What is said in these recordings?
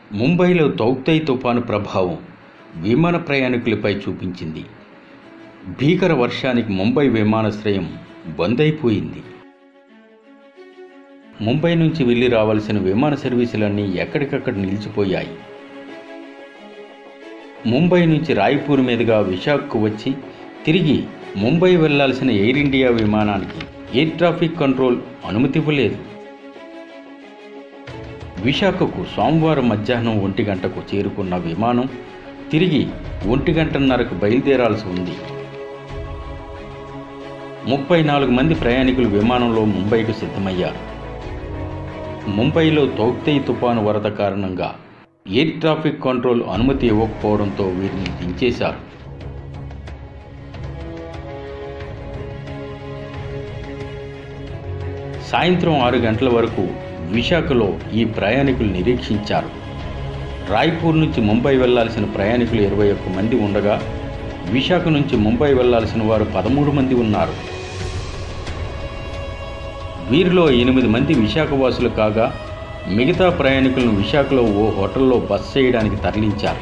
ముంబైలో తౌక్తై తుఫాను ప్రభావం విమాన ప్రయాణికులపై చూపించింది భీకర వర్షానికి ముంబై విమానాశ్రయం బంద్ అయిపోయింది ముంబై నుంచి వెళ్ళి రావాల్సిన విమాన సర్వీసులన్నీ ఎక్కడికక్కడ నిలిచిపోయాయి ముంబై నుంచి రాయ్పూర్ మీదుగా విశాఖకు వచ్చి తిరిగి ముంబై వెళ్లాల్సిన ఎయిర్ ఇండియా విమానానికి ఎయిర్ ట్రాఫిక్ కంట్రోల్ అనుమతి ఇవ్వలేదు విశాఖకు సోమవారం మధ్యాహ్నం ఒంటి గంటకు చేరుకున్న విమానం తిరిగి ఒంటి గంటన్నరకు బయలుదేరాల్సి ఉంది ముప్పై నాలుగు మంది ప్రయాణికులు విమానంలో ముంబైకు సిద్ధమయ్యారు ముంబైలో తౌక్తై తుపాను వరద కారణంగా ఎయిర్ ట్రాఫిక్ కంట్రోల్ అనుమతి ఇవ్వకపోవడంతో వీరిని దించేశారు సాయంత్రం ఆరు గంటల వరకు విశాఖలో ఈ ప్రయాణికులు నిరీక్షించారు రాయ్పూర్ నుంచి ముంబై వెళ్లాల్సిన ప్రయాణికులు ఇరవై ఒక్క మంది ఉండగా విశాఖ నుంచి ముంబై వెళ్లాల్సిన వారు పదమూడు మంది ఉన్నారు వీరిలో ఎనిమిది మంది విశాఖ వాసులు కాగా మిగతా ప్రయాణికులను విశాఖలో ఓ హోటల్లో బస చేయడానికి తరలించారు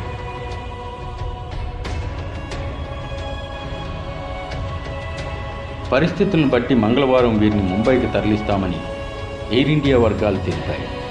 పరిస్థితులను బట్టి మంగళవారం వీరిని ముంబైకి తరలిస్తామని ఎయిర్ ఇండియా వర్గాలు తెలిపాయి